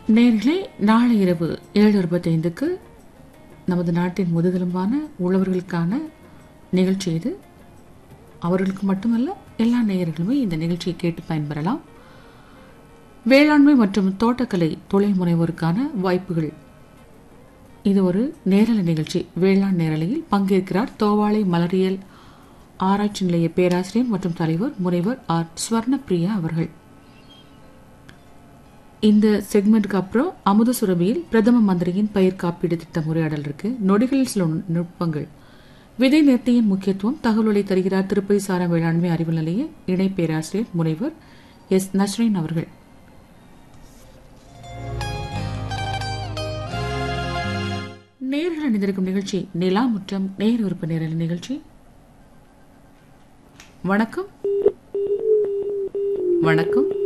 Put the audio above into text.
நேர்களே நாளை இரவு ஏழு இருபத்தைந்துக்கு நமது நாட்டின் முதுகெலும்பான உழவர்களுக்கான நிகழ்ச்சி இது அவர்களுக்கு மட்டுமல்ல எல்லா நேயர்களுமே இந்த நிகழ்ச்சியை கேட்டு பயன்பெறலாம் வேளாண்மை மற்றும் தோட்டக்கலை தொழில் முனைவோருக்கான வாய்ப்புகள் இது ஒரு நேரலை நிகழ்ச்சி வேளாண் நேரலையில் பங்கேற்கிறார் தோவாளை மலரியல் ஆராய்ச்சி நிலைய பேராசிரியர் மற்றும் தலைவர் முனைவர் ஆர் ஸ்வர்ணப்பிரியா அவர்கள் இந்த செக்மெண்ட்க்கு அப்புறம் அமுத சுரபியில் பிரதம மந்திரியின் பயிர் காப்பீடு திட்டம் உரையாடல் இருக்கு நொடிகளில் சில நுட்பங்கள் விதை நேர்த்தியின் முக்கியத்துவம் தகவல்களை தருகிறார் திருப்பதி சார வேளாண்மை அறிவு நிலைய இணை பேராசிரியர் முனைவர் எஸ் நஸ்ரீன் அவர்கள் நேர்கள் அணிந்திருக்கும் நிகழ்ச்சி நிலா முற்றம் நேர் உறுப்பு நேரல் நிகழ்ச்சி வணக்கம் வணக்கம்